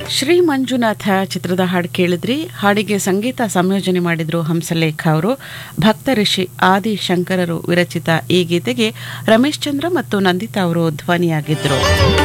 ಶ್ರೀ ಮಂಜುನಾಥ ಚಿತ್ರದ ಹಾಡು ಕೇಳಿದ್ರಿ ಹಾಡಿಗೆ ಸಂಗೀತ ಸಂಯೋಜನೆ ಮಾಡಿದ್ರು ಹಂಸಲೇಖ ಅವರು ಭಕ್ತ ಋಷಿ ಆದಿ ಶಂಕರರು ವಿರಚಿತ ಈ ಗೀತೆಗೆ ರಮೇಶ್ ಚಂದ್ರ ಮತ್ತು ನಂದಿತಾ ಅವರು ಧ್ವನಿಯಾಗಿದ್ರು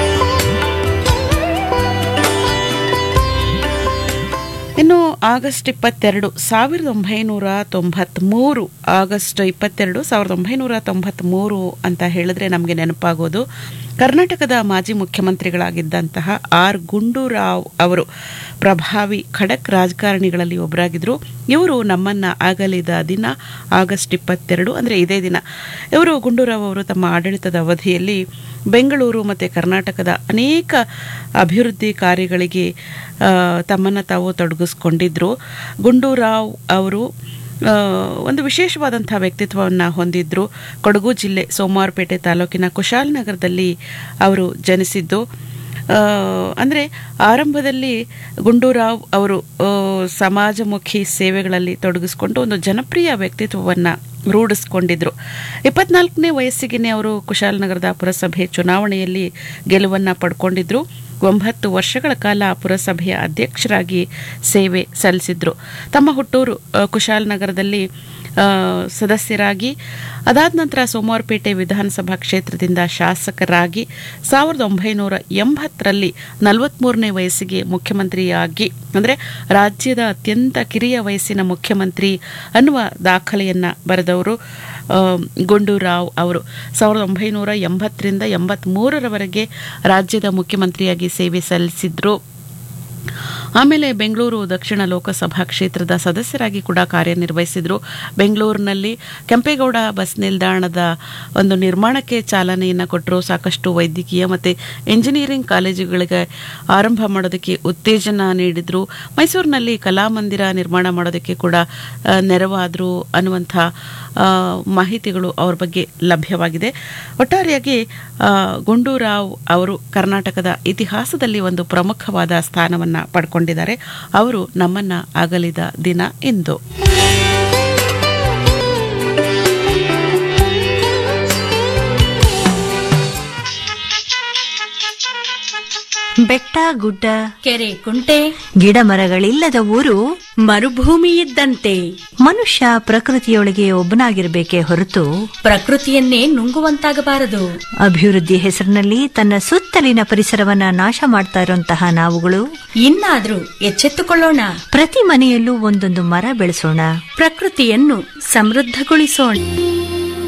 ಇನ್ನು ಆಗಸ್ಟ್ ಇಪ್ಪತ್ತೆರಡು ಸಾವಿರದ ಒಂಬೈನೂರ ತೊಂಬತ್ಮೂರು ಆಗಸ್ಟ್ ಇಪ್ಪತ್ತೆರಡು ಸಾವಿರದ ಒಂಬೈನೂರ ತೊಂಬತ್ಮೂರು ಅಂತ ಹೇಳಿದ್ರೆ ನಮಗೆ ನೆನಪಾಗೋದು ಕರ್ನಾಟಕದ ಮಾಜಿ ಮುಖ್ಯಮಂತ್ರಿಗಳಾಗಿದ್ದಂತಹ ಆರ್ ಗುಂಡೂರಾವ್ ಅವರು ಪ್ರಭಾವಿ ಖಡಕ್ ರಾಜಕಾರಣಿಗಳಲ್ಲಿ ಒಬ್ಬರಾಗಿದ್ದರು ಇವರು ನಮ್ಮನ್ನ ಆಗಲಿದ ದಿನ ಆಗಸ್ಟ್ ಇಪ್ಪತ್ತೆರಡು ಅಂದರೆ ಇದೇ ದಿನ ಇವರು ಗುಂಡೂರಾವ್ ಅವರು ತಮ್ಮ ಆಡಳಿತದ ಅವಧಿಯಲ್ಲಿ ಬೆಂಗಳೂರು ಮತ್ತು ಕರ್ನಾಟಕದ ಅನೇಕ ಅಭಿವೃದ್ಧಿ ಕಾರ್ಯಗಳಿಗೆ ತಮ್ಮನ್ನು ತಾವು ತೊಡಗಿಸ್ಕೊಂಡಿದ್ರು ಗುಂಡೂರಾವ್ ಅವರು ಒಂದು ವಿಶೇಷವಾದಂಥ ವ್ಯಕ್ತಿತ್ವವನ್ನು ಹೊಂದಿದ್ರು ಕೊಡಗು ಜಿಲ್ಲೆ ಸೋಮವಾರಪೇಟೆ ತಾಲೂಕಿನ ಕುಶಾಲನಗರದಲ್ಲಿ ಅವರು ಜನಿಸಿದ್ದು ಅಂದರೆ ಆರಂಭದಲ್ಲಿ ಗುಂಡೂರಾವ್ ಅವರು ಸಮಾಜಮುಖಿ ಸೇವೆಗಳಲ್ಲಿ ತೊಡಗಿಸ್ಕೊಂಡು ಒಂದು ಜನಪ್ರಿಯ ವ್ಯಕ್ತಿತ್ವವನ್ನು ರೂಢಿಸ್ಕೊಂಡಿದ್ರು ಇಪ್ಪತ್ನಾಲ್ಕನೇ ವಯಸ್ಸಿಗೆ ಅವರು ಕುಶಾಲನಗರದ ಪುರಸಭೆ ಚುನಾವಣೆಯಲ್ಲಿ ಗೆಲುವನ್ನು ಪಡ್ಕೊಂಡಿದ್ರು ಒಂಬತ್ತು ವರ್ಷಗಳ ಕಾಲ ಪುರಸಭೆಯ ಅಧ್ಯಕ್ಷರಾಗಿ ಸೇವೆ ಸಲ್ಲಿಸಿದ್ರು ತಮ್ಮ ಹುಟ್ಟೂರು ಕುಶಾಲನಗರದಲ್ಲಿ ಸದಸ್ಯರಾಗಿ ಅದಾದ ನಂತರ ಸೋಮವಾರಪೇಟೆ ವಿಧಾನಸಭಾ ಕ್ಷೇತ್ರದಿಂದ ಶಾಸಕರಾಗಿ ಸಾವಿರದ ಒಂಬೈನೂರ ಎಂಬತ್ತರಲ್ಲಿ ನಲವತ್ಮೂರನೇ ವಯಸ್ಸಿಗೆ ಮುಖ್ಯಮಂತ್ರಿಯಾಗಿ ಅಂದರೆ ರಾಜ್ಯದ ಅತ್ಯಂತ ಕಿರಿಯ ವಯಸ್ಸಿನ ಮುಖ್ಯಮಂತ್ರಿ ಅನ್ನುವ ದಾಖಲೆಯನ್ನು ಬರೆದವರು ಗುಂಡೂರಾವ್ ಅವರು ಸಾವಿರದ ಒಂಬೈನೂರ ಎಂಬತ್ತರಿಂದ ಎಂಬತ್ಮೂರರವರೆಗೆ ರಾಜ್ಯದ ಮುಖ್ಯಮಂತ್ರಿಯಾಗಿ ಸೇವೆ ಸಲ್ಲಿಸಿದ್ರು ಆಮೇಲೆ ಬೆಂಗಳೂರು ದಕ್ಷಿಣ ಲೋಕಸಭಾ ಕ್ಷೇತ್ರದ ಸದಸ್ಯರಾಗಿ ಕೂಡ ಕಾರ್ಯನಿರ್ವಹಿಸಿದ್ರು ಬೆಂಗಳೂರಿನಲ್ಲಿ ಕೆಂಪೇಗೌಡ ಬಸ್ ನಿಲ್ದಾಣದ ಒಂದು ನಿರ್ಮಾಣಕ್ಕೆ ಚಾಲನೆಯನ್ನು ಕೊಟ್ಟರು ಸಾಕಷ್ಟು ವೈದ್ಯಕೀಯ ಮತ್ತು ಇಂಜಿನಿಯರಿಂಗ್ ಕಾಲೇಜುಗಳಿಗೆ ಆರಂಭ ಮಾಡೋದಕ್ಕೆ ಉತ್ತೇಜನ ನೀಡಿದ್ರು ಮೈಸೂರಿನಲ್ಲಿ ಕಲಾಮಂದಿರ ನಿರ್ಮಾಣ ಮಾಡೋದಕ್ಕೆ ಕೂಡ ನೆರವಾದರು ಅನ್ನುವಂಥ ಮಾಹಿತಿಗಳು ಅವ್ರ ಬಗ್ಗೆ ಲಭ್ಯವಾಗಿದೆ ಒಟ್ಟಾರೆಯಾಗಿ ಗುಂಡೂರಾವ್ ಅವರು ಕರ್ನಾಟಕದ ಇತಿಹಾಸದಲ್ಲಿ ಒಂದು ಪ್ರಮುಖವಾದ ಸ್ಥಾನವನ್ನು ಪಡ್ಕೊಂಡಿದ್ದಾರೆ ಅವರು ನಮ್ಮನ್ನ ಅಗಲಿದ ದಿನ ಇಂದು ಬೆಟ್ಟ ಗುಡ್ಡ ಕೆರೆ ಕುಂಟೆ ಗಿಡ ಮರಗಳಿಲ್ಲದ ಊರು ಮರುಭೂಮಿ ಇದ್ದಂತೆ ಮನುಷ್ಯ ಪ್ರಕೃತಿಯೊಳಗೆ ಒಬ್ಬನಾಗಿರ್ಬೇಕೇ ಹೊರತು ಪ್ರಕೃತಿಯನ್ನೇ ನುಂಗುವಂತಾಗಬಾರದು ಅಭಿವೃದ್ಧಿ ಹೆಸರಿನಲ್ಲಿ ತನ್ನ ಸುತ್ತಲಿನ ಪರಿಸರವನ್ನ ನಾಶ ಮಾಡ್ತಾ ಇರುವಂತಹ ನಾವುಗಳು ಇನ್ನಾದ್ರೂ ಎಚ್ಚೆತ್ತುಕೊಳ್ಳೋಣ ಪ್ರತಿ ಮನೆಯಲ್ಲೂ ಒಂದೊಂದು ಮರ ಬೆಳೆಸೋಣ ಪ್ರಕೃತಿಯನ್ನು ಸಮೃದ್ಧಗೊಳಿಸೋಣ